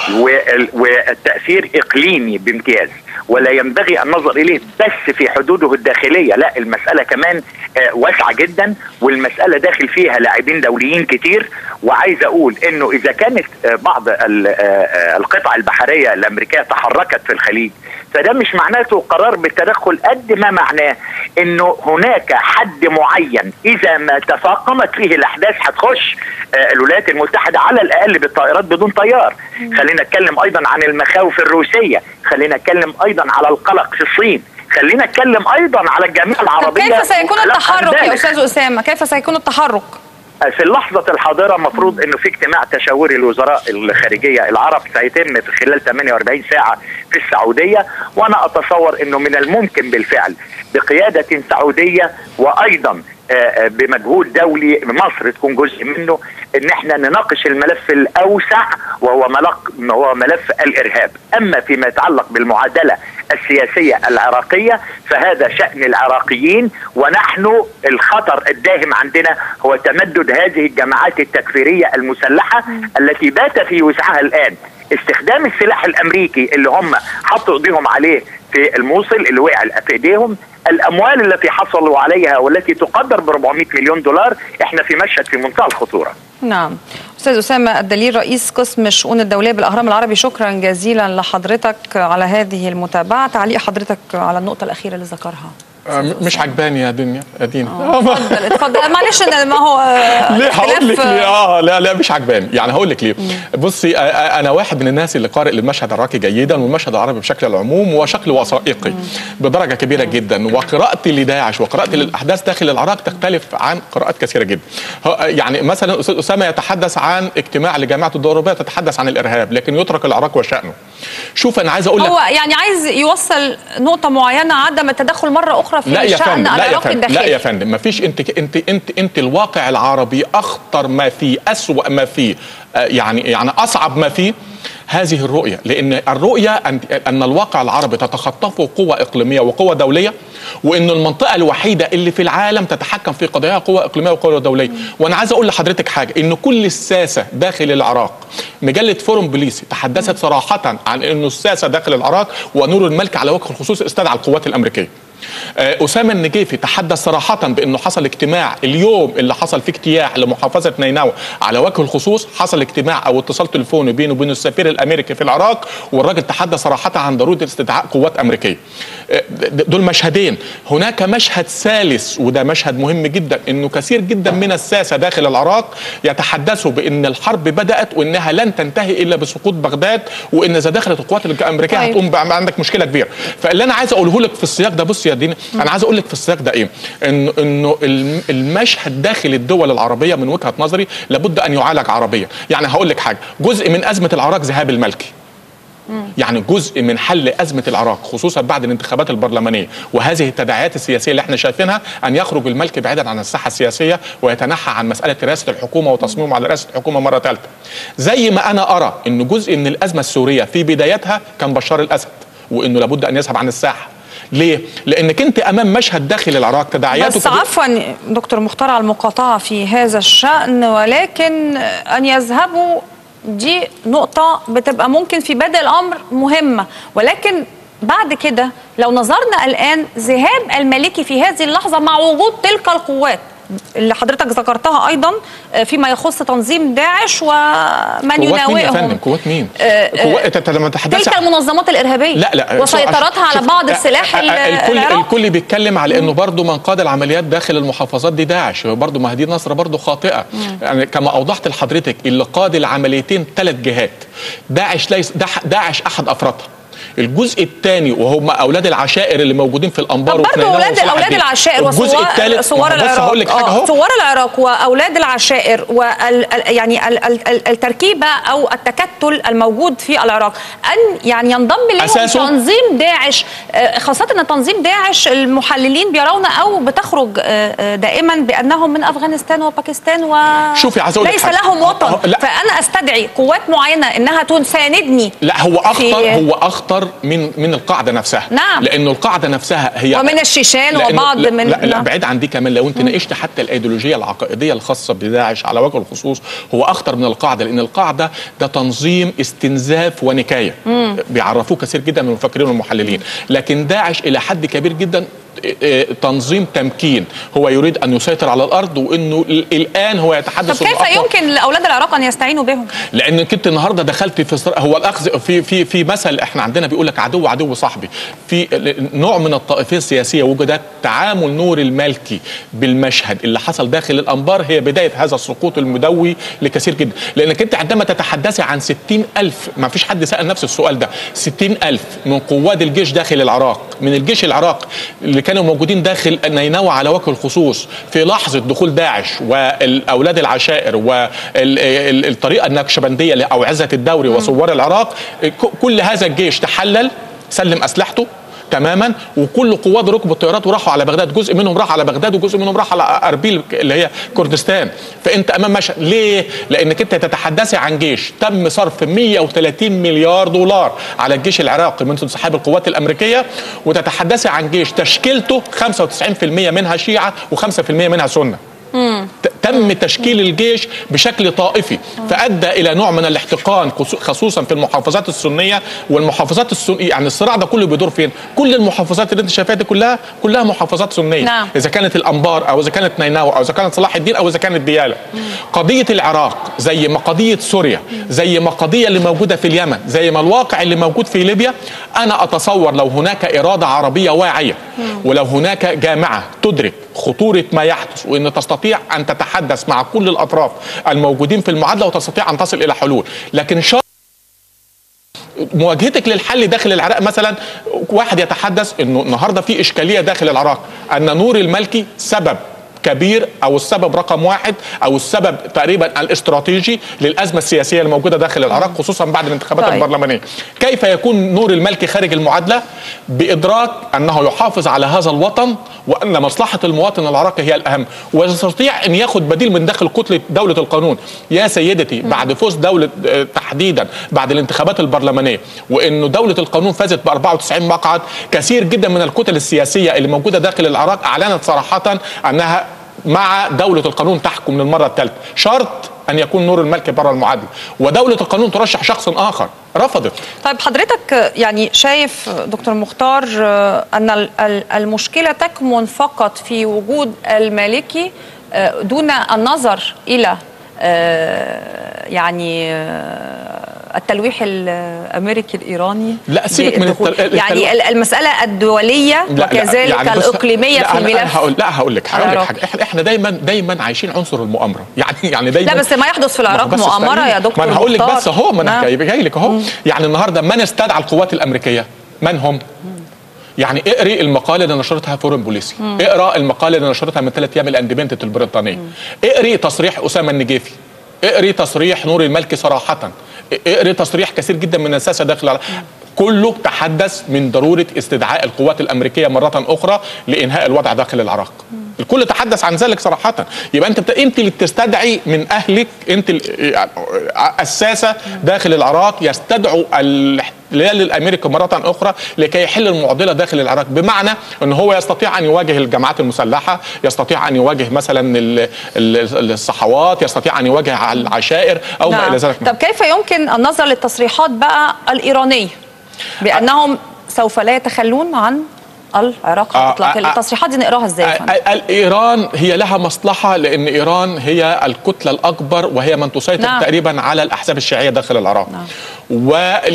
وال- والتاثير اقليمي بامتياز ولا ينبغي النظر اليه بس في حدوده الداخليه لا المساله كمان آه، واسعه جدا والمساله داخل فيها لاعبين دوليين كتير وعايز اقول انه اذا كانت آه، بعض ال- آه، آه، القطع البحريه الامريكيه تحركت في الخليج فده مش معناته قرار بالتدخل قد ما معناه انه هناك حد معين اذا ما تفاقمت فيه الاحداث هتخش آه، الولايات المتحده على الاقل بالطائرات بدون طيار خلينا نتكلم ايضا عن المخاوف الروسيه خلينا نتكلم ايضا على القلق في الصين خلينا نتكلم ايضا على الجامعه طب العربيه كيف سيكون وخلافها التحرك يا ذلك. استاذ اسامه كيف سيكون التحرك في اللحظة الحاضرة مفروض انه في اجتماع تشاوري الوزراء الخارجية العرب سيتم في خلال 48 ساعة في السعودية وانا اتصور انه من الممكن بالفعل بقيادة سعودية وايضا آه، آه، بمجهود دولي مصر تكون جزء منه ان احنا نناقش الملف الاوسع وهو ملف وهو ملف الارهاب اما فيما يتعلق بالمعادله السياسيه العراقيه فهذا شان العراقيين ونحن الخطر الداهم عندنا هو تمدد هذه الجماعات التكفيريه المسلحه التي بات في وسعها الان استخدام السلاح الامريكي اللي هم حطوا ايديهم عليه في الموصل اللي وقع في ايديهم الاموال التي حصلوا عليها والتي تقدر ب 400 مليون دولار احنا في مشهد في منتهى الخطوره نعم استاذ اسامه الدليل رئيس قسم الشؤون الدوليه بالاهرام العربي شكرا جزيلا لحضرتك على هذه المتابعه تعليق حضرتك على النقطه الاخيره اللي ذكرها آه، م- مش عجباني يا دنيا يا دينا اتفضل اتفضل معلش إن ما هو آه، ليه هقول لك اختلاف، ليه آه، اه لا لا مش عجباني يعني هقول لك ليه بصي آه، آه، انا واحد من الناس اللي قارئ للمشهد العراقي جيدا والمشهد العربي بشكل العموم وشكل وثائقي بدرجه كبيره جدا وقراءتي لداعش وقراءتي للاحداث داخل العراق تختلف عن قراءات كثيره جدا هو- يعني مثلا استاذ اسامه يتحدث عن اجتماع لجامعه الدول الاوروبيه تتحدث عن الارهاب لكن يترك العراق وشانه شوف انا عايز اقول لك هو يعني عايز يوصل نقطه معينه عدم التدخل مره اخرى في لا يا شان فندم لا يا العراق فندم لا الداخلي يا فندم ما فيش انت انت انت انت الواقع العربي اخطر ما فيه اسوا ما فيه آه، يعني يعني اصعب ما فيه هذه الرؤية لأن الرؤية أن, أن الواقع العربي تتخطفه قوة إقليمية وقوة دولية وأن المنطقة الوحيدة اللي في العالم تتحكم في قضاياها قوة إقليمية وقوة دولية وأنا عايز أقول لحضرتك حاجة أن كل الساسة داخل العراق مجلة فورم بوليسي تحدثت صراحة عن أنه الساسة داخل العراق ونور الملك على وجه الخصوص استدعى القوات الأمريكية آه، أسامة النجيفي تحدث صراحة بأنه حصل اجتماع اليوم اللي حصل فيه اجتياح لمحافظة نينوى على وجه الخصوص حصل اجتماع أو اتصال تليفوني بينه وبين السفير الأمريكي في العراق والراجل تحدث صراحة عن ضرورة استدعاء قوات أمريكية آه، د- دول مشهدين هناك مشهد ثالث وده مشهد مهم جدا أنه كثير جدا من الساسة داخل العراق يتحدثوا بأن الحرب بدأت وأنها لن تنتهي إلا بسقوط بغداد وأن إذا دخلت القوات الأمريكية طيب. هتقوم بقى عندك مشكله كبيره فاللي انا عايز اقوله لك في السياق ده بص يا دينا انا عايز اقول لك في السياق ده ايه انه انه الم- المشهد داخل الدول العربيه من وجهه نظري لابد ان يعالج عربيا يعني هقول لك حاجه جزء من ازمه العراق ذهاب الملكي يعني جزء من حل ازمه العراق خصوصا بعد الانتخابات البرلمانيه وهذه التداعيات السياسيه اللي احنا شايفينها ان يخرج الملك بعيدا عن الساحه السياسيه ويتنحى عن مساله رئاسه الحكومه وتصميمه على رئاسه الحكومه مره ثالثه. زي ما انا ارى ان جزء من الازمه السوريه في بدايتها كان بشار الاسد وانه لابد ان يذهب عن الساحه. ليه؟ لانك انت امام مشهد داخل العراق تداعياته بس كبيرة. عفوا دكتور مختار على المقاطعة في هذا الشأن ولكن أن يذهبوا دي نقطة بتبقى ممكن في بدء الأمر مهمة ولكن بعد كده لو نظرنا الآن ذهاب المالكي في هذه اللحظة مع وجود تلك القوات اللي حضرتك ذكرتها أيضا آه، فيما يخص تنظيم داعش ومن قوات مين يا فندم؟ يناوئهم قوات مين؟ آه، آه، قوات انت لما تحدث تلك المنظمات الإرهابية لا لا وسيطرتها على شوف، بعض آه، السلاح آه، ال- آه، الكل العراقي. الكل بيتكلم على انه برضه من قاد العمليات داخل المحافظات دي داعش برضه ما هي دي نظره برضه خاطئه يعني كما اوضحت لحضرتك اللي قاد العمليتين ثلاث جهات داعش ليس داع- داعش احد افرادها الجزء الثاني وهم اولاد العشائر اللي موجودين في الانبار طب وفي برضه نينوى اولاد وصلاح اولاد الدين. العشائر الجزء وثوار الثالث ثوار بص العراق هقول لك حاجه آه، اهو ثوار العراق واولاد العشائر وال ال- يعني ال- ال- ال- التركيبه او التكتل الموجود في العراق ان يعني ينضم لهم أساسه- تنظيم داعش آه، خاصه ان تنظيم داعش المحللين بيرون او بتخرج آه، آه، دائما بانهم من افغانستان وباكستان و شوفي، عايز أقول لك ليس حاجة. لهم آه، وطن آه، لا. فانا استدعي قوات معينه انها تساندني لا هو اخطر في- هو اخطر من من القاعده نفسها نعم. لانه القاعده نفسها هي ومن الشيشان لأنه- وبعض لا من لا, لا نعم. بعيد عن دي كمان لو انت ناقشت حتى الايديولوجيه العقائديه الخاصه بداعش على وجه الخصوص هو اخطر من القاعده لان القاعده ده تنظيم استنزاف ونكايه بيعرفوه كثير جدا من المفكرين والمحللين لكن داعش الى حد كبير جدا اه، اه، تنظيم تمكين هو يريد ان يسيطر على الارض وانه ال- الان هو طب يتحدث كيف إنه أقوى يمكن لاولاد العراق ان يستعينوا بهم؟ لانك انت النهارده دخلت في صراع هو الاخذ في في في مثل احنا عندنا بيقول لك عدو عدو صاحبي في نوع من الطائفيه السياسيه وجدت تعامل نور المالكي بالمشهد اللي حصل داخل الانبار هي بدايه هذا السقوط المدوي لكثير جدا لانك انت عندما تتحدثي عن 60 ألف ما فيش حد سال نفس السؤال ده 60 ألف من قواد الجيش داخل العراق من الجيش العراقي اللي كانوا موجودين داخل نينوى على وجه الخصوص في لحظه دخول داعش والاولاد العشائر والطريقه النكشبنديه لاوعزه الدوري وثوار العراق ك- كل هذا الجيش تحلل سلم اسلحته تماما وكل قوات ركب الطيارات وراحوا على بغداد جزء منهم راح على بغداد وجزء منهم راح على اربيل اللي هي كردستان فانت امام مشهد ليه لانك انت تتحدثي عن جيش تم صرف 130 مليار دولار على الجيش العراقي منذ انسحاب القوات الامريكيه وتتحدثي عن جيش تشكيلته 95% منها شيعه و5% منها سنه ت- تم تشكيل الجيش بشكل طائفي فادى الى نوع من الاحتقان خصو- خصوصا في المحافظات السنيه والمحافظات السنيه يعني الصراع ده كله بيدور فين؟ كل المحافظات اللي انت شايفاها دي كلها كلها محافظات سنيه نعم. اذا كانت الانبار او اذا كانت نينوى او اذا كانت صلاح الدين او اذا كانت دياله قضيه العراق زي ما قضيه سوريا زي ما قضيه اللي موجوده في اليمن زي ما الواقع اللي موجود في ليبيا انا اتصور لو هناك اراده عربيه واعيه ولو هناك جامعه تدرك خطوره ما يحدث وان تستطيع ان تتحدث مع كل الاطراف الموجودين في المعادله وتستطيع ان تصل الى حلول لكن شرط مواجهتك للحل داخل العراق مثلا واحد يتحدث انه النهارده في اشكاليه داخل العراق ان نور المالكي سبب كبير او السبب رقم واحد او السبب تقريبا الاستراتيجي للازمه السياسيه الموجوده داخل العراق خصوصا بعد الانتخابات طيب. البرلمانيه. كيف يكون نور المالكي خارج المعادله؟ بادراك انه يحافظ على هذا الوطن وان مصلحه المواطن العراقي هي الاهم ويستطيع ان ياخذ بديل من داخل كتله دوله القانون. يا سيدتي بعد فوز دوله آه، تحديدا بعد الانتخابات البرلمانيه وانه دوله القانون فازت ب 94 مقعد كثير جدا من الكتل السياسيه اللي موجوده داخل العراق اعلنت صراحه انها مع دولة القانون تحكم للمرة الثالثة شرط أن يكون نور الملك بره المعادلة ودولة القانون ترشح شخص آخر رفضت طيب حضرتك يعني شايف دكتور مختار ان ال- ال- المشكله تكمن فقط في وجود المالكي دون النظر الى يعني التلويح الامريكي الايراني لا، سيبك من بالدخول. التل- التلويح. يعني ال- المساله الدوليه لا وكذلك يعني بص- الاقليميه لا في أنا- الملف أنا هقول لا هقول لك هقول لك العراقي. حاجه احنا احنا دايما دايما عايشين عنصر المؤامره يعني يعني دايما لا بس ما يحدث في العراق بس مؤامره استني. يا دكتور ما انا هقول لك مختار. بس اهو ما انا نعم. جاي جاي لك اهو يعني النهارده من استدعى القوات الامريكيه من هم يعني اقري المقاله اللي نشرتها فورن بوليسي اقرا المقاله اللي نشرتها من ثلاث ايام الاندبنتت البريطانيه اقري تصريح اسامه النجيفي اقري تصريح نور المالكي صراحه اقري تصريح كثير جدا من الساسه داخل العراق. كله تحدث من ضروره استدعاء القوات الامريكيه مره اخرى لانهاء الوضع داخل العراق الكل تحدث عن ذلك صراحه يبقى انت بت... انت اللي بتستدعي من اهلك انت ال- الساسه داخل العراق يستدعوا الاحتلال الامريكي مره اخرى لكي يحل المعضله داخل العراق بمعنى ان هو يستطيع ان يواجه الجماعات المسلحه يستطيع ان يواجه مثلا ال- ال- الصحوات يستطيع ان يواجه العشائر او ما نعم. الى ذلك طب كيف يمكن النظر للتصريحات بقى الإيرانية بأنهم سوف لا يتخلون عن العراق آه، على الإطلاق آه، التصريحات دي نقراها ازاي يا فندم؟ ال- ال- ايران هي لها مصلحه لان ايران هي الكتله الاكبر وهي من تسيطر نعم. نعم. تقريبا على الاحزاب الشيعيه داخل العراق نعم. نعم.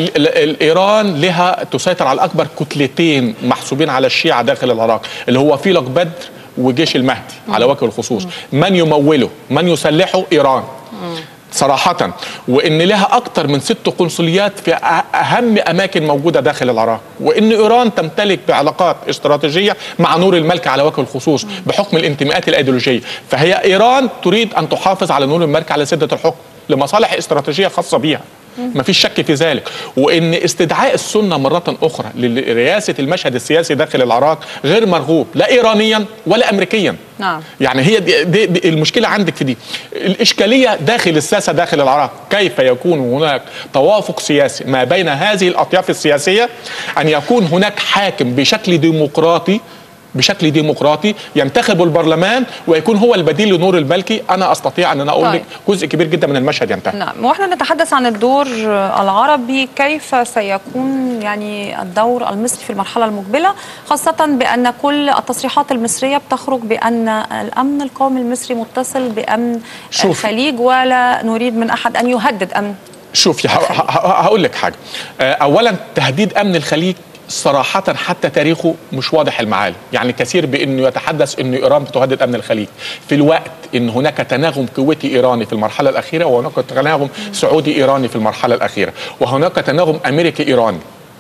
وايران لها تسيطر على اكبر كتلتين محسوبين على الشيعه داخل العراق اللي هو فيلق بدر وجيش المهدي على وجه الخصوص من يموله من يسلحه ايران صراحة وإن لها أكثر من ست قنصليات في أ- أهم أماكن موجودة داخل العراق وإن إيران تمتلك بعلاقات استراتيجية مع نور الملك على وجه الخصوص بحكم الانتماءات الأيديولوجية فهي إيران تريد أن تحافظ على نور الملك على سدة الحكم لمصالح استراتيجية خاصة بيها ما فيش شك في ذلك وان استدعاء السنه مره اخرى لرئاسه المشهد السياسي داخل العراق غير مرغوب لا ايرانيا ولا امريكيا نعم. يعني هي دي, دي, دي المشكله عندك في دي الاشكاليه داخل الساسه داخل العراق كيف يكون هناك توافق سياسي ما بين هذه الاطياف السياسيه ان يكون هناك حاكم بشكل ديمقراطي بشكل ديمقراطي ينتخب البرلمان ويكون هو البديل لنور الملكي انا استطيع ان انا اقول طيب. لك جزء كبير جدا من المشهد ينتهي نعم واحنا نتحدث عن الدور العربي كيف سيكون يعني الدور المصري في المرحله المقبله خاصه بان كل التصريحات المصريه بتخرج بان الامن القومي المصري متصل بامن شوف. الخليج ولا نريد من احد ان يهدد امن شوفي ه- ه- ه- هقول لك حاجه آه، اولا تهديد امن الخليج صراحة حتى تاريخه مش واضح المعالم يعني كثير بأنه يتحدث أن إيران بتهدد أمن الخليج في الوقت أن هناك تناغم كويتي إيراني في المرحلة الأخيرة وهناك تناغم سعودي إيراني في المرحلة الأخيرة وهناك تناغم أمريكي إيراني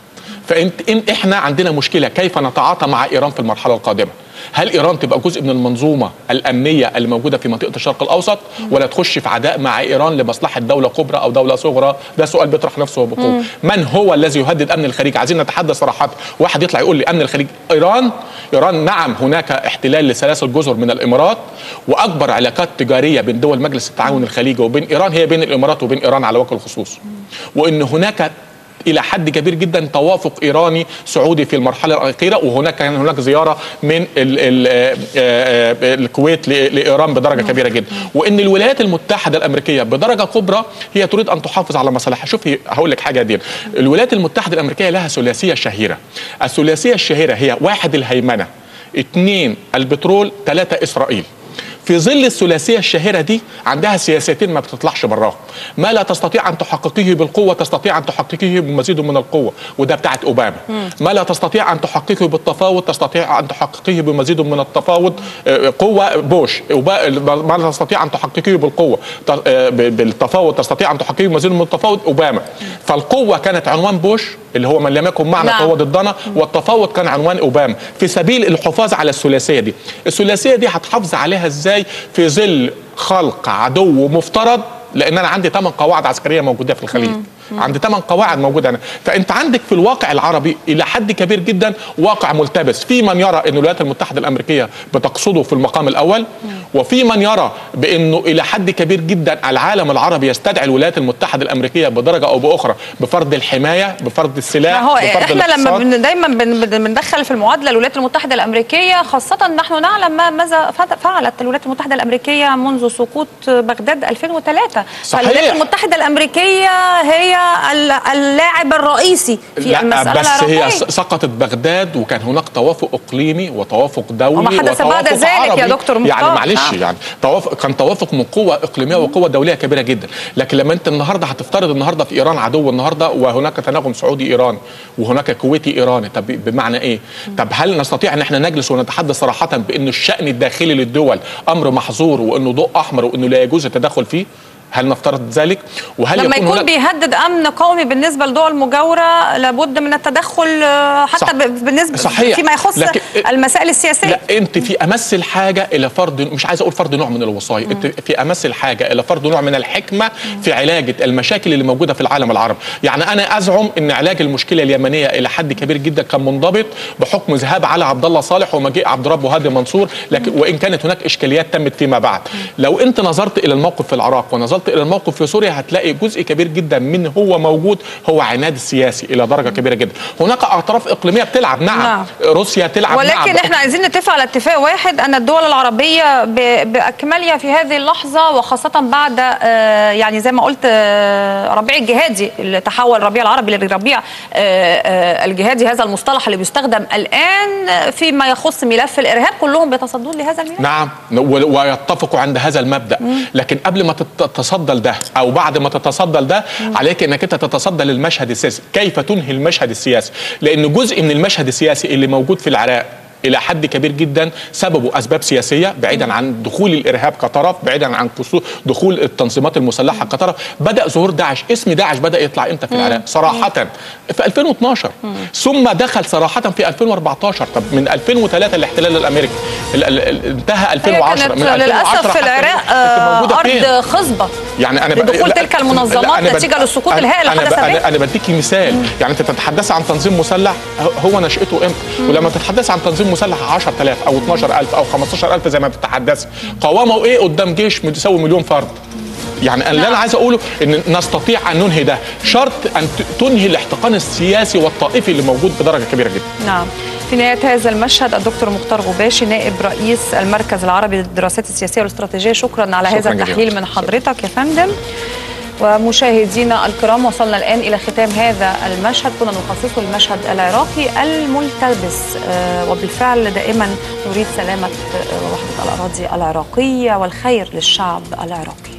فانت إن احنا عندنا مشكله كيف نتعاطى مع ايران في المرحله القادمه هل ايران تبقى جزء من المنظومه الامنيه الموجوده في منطقه الشرق الاوسط ولا تخش في عداء مع ايران لمصلحه دوله كبرى او دوله صغرى ده سؤال بيطرح نفسه بقوه من هو الذي يهدد امن الخليج عايزين نتحدث صراحه واحد يطلع يقول لي امن الخليج ايران ايران نعم هناك احتلال لثلاث جزر من الامارات واكبر علاقات تجاريه بين دول مجلس التعاون الخليجي وبين ايران هي بين الامارات وبين ايران على وجه الخصوص وان هناك الى حد كبير جدا توافق ايراني سعودي في المرحله الاخيره وهناك كان هناك زياره من ال ال آه، آه، الكويت ل- لايران بدرجه كبيره جدا وان الولايات المتحده الامريكيه بدرجه كبرى هي تريد ان تحافظ على مصالحها شوفي هقول لك حاجه دي الولايات المتحده الامريكيه لها ثلاثيه شهيره الثلاثيه الشهيره هي واحد الهيمنه اثنين البترول ثلاثه اسرائيل في ظل الثلاثيه الشهيره دي عندها سياستين ما بتطلعش براهم ما لا تستطيع ان تحققه بالقوه تستطيع ان تحققه بمزيد من القوه وده بتاعت اوباما ما لا تستطيع ان تحققه بالتفاوض تستطيع ان تحققه بمزيد من التفاوض آه، قوه بوش أوبا- ما لا تستطيع ان تحققه بالقوه ت- آه، ب- بالتفاوض تستطيع ان تحققه بمزيد من التفاوض اوباما فالقوه كانت عنوان بوش اللي هو من لم يكن معنا نعم. فهو ضدنا والتفاوض كان عنوان اوباما في سبيل الحفاظ على الثلاثيه دي الثلاثيه دي هتحافظ عليها ازاي في ظل خلق عدو مفترض لان انا عندي ثمان قواعد عسكريه موجوده في الخليج عندي ثمان قواعد موجوده هنا فانت عندك في الواقع العربي الى حد كبير جدا واقع ملتبس في من يرى ان الولايات المتحده الامريكيه بتقصده في المقام الاول وفي من يرى بانه الى حد كبير جدا العالم العربي يستدعي الولايات المتحده الامريكيه بدرجه او باخرى بفرض الحمايه بفرض السلاح ما هو بفرض احنا لما الاقتصاد. بن دايما بن- بن- بندخل في المعادله الولايات المتحده الامريكيه خاصه نحن نعلم ما ماذا فت- فعلت الولايات المتحده الامريكيه منذ سقوط بغداد 2003 صحيح. فالولايات المتحده الامريكيه هي ال- اللاعب الرئيسي في لا المساله بس هي العراقيه س- سقطت بغداد وكان هناك توافق اقليمي وتوافق دولي وما حدث وتوافق بعد ذلك يا عربي. دكتور مختار. يعني معلش آه. يعني توافق كان توافق من قوه اقليميه وقوه دوليه كبيره جدا لكن لما انت النهارده هتفترض النهارده في ايران عدو النهارده وهناك تناغم سعودي ايراني وهناك كويتي ايراني طب بمعنى ايه طب هل نستطيع ان احنا نجلس ونتحدث صراحه بان الشان الداخلي للدول امر محظور وانه ضوء احمر وانه لا يجوز التدخل فيه هل نفترض ذلك وهل لما يكون يكون هناك بيهدد امن قومي بالنسبه لدول مجاوره لابد من التدخل آه، حتى صح. ب- بالنسبه صحيح. فيما يخص لكن- المسائل السياسيه لا انت في امس الحاجه الى فرض مش عايز اقول فرض نوع من الوصايه انت في امس الحاجه الى فرض نوع من الحكمه في علاج المشاكل اللي موجوده في العالم العربي يعني انا ازعم ان علاج المشكله اليمنيه الى حد كبير جدا كان منضبط بحكم ذهاب علي عبد الله صالح ومجيء عبد رب وهادي منصور لكن وان كانت هناك اشكاليات تمت فيما بعد لو انت نظرت الى الموقف في العراق ونظرت الى الموقف في سوريا هتلاقي جزء كبير جدا من هو موجود هو عناد سياسي الى درجه كبيره جدا هناك اطراف اقليميه بتلعب نعم, نعم. روسيا تلعب نعم ولكن احنا عايزين نتفق على اتفاق واحد ان الدول العربيه ب- باكملها في هذه اللحظه وخاصه بعد آه، يعني زي ما قلت آه، ربيع الجهادي اللي تحول ربيع العربي لربيع آه، آه، الجهادي هذا المصطلح اللي بيستخدم الان فيما يخص ملف الارهاب كلهم بيتصدون لهذا الملف نعم و- ويتفقوا عند هذا المبدا لكن قبل ما تتصدى لده او بعد ما تتصدى لده عليك انك انت تتصدى للمشهد السياسي كيف تنهي المشهد السياسي لان جزء من المشهد السياسي اللي موجود في العراق الى حد كبير جدا سببه اسباب سياسيه بعيدا عن دخول الارهاب كطرف بعيدا عن قصو- دخول التنظيمات المسلحه كطرف بدا ظهور داعش اسم داعش بدا يطلع امتى في العراق صراحه في 2012 ثم دخل صراحه في 2014 طب من 2003 الاحتلال الامريكي ال- ال- ال- انتهى هي 2010 كانت من 2010 للاسف في حتى العراق كنت آه، موجودة فين؟ ارض خصبه يعني انا ب- لدخول لا- تلك المنظمات لا، أنا بد- نتيجة للسقوط أنا- الهائل اللي أنا حدث ب- به. أنا, انا بديكي مثال يعني انت تتحدث عن تنظيم مسلح هو نشأته امتى ولما تتحدث عن تنظيم مسلح 10000 او 12000 او 15000 زي ما بتتحدث قوامه ايه قدام جيش يساوي مليون فرد يعني اللي انا عايز اقوله ان نستطيع ان ننهي ده شرط ان ت- تنهي الاحتقان السياسي والطائفي اللي موجود بدرجه كبيره جدا نعم في نهاية هذا المشهد الدكتور مختار غباشي نائب رئيس المركز العربي للدراسات السياسية والاستراتيجية شكرا على شكراً هذا جزيلاً. التحليل من حضرتك يا فندم ومشاهدينا الكرام وصلنا الآن إلى ختام هذا المشهد كنا نخصصه المشهد العراقي الملتبس آه، وبالفعل دائما نريد سلامة آه، وحدة الأراضي العراقية والخير للشعب العراقي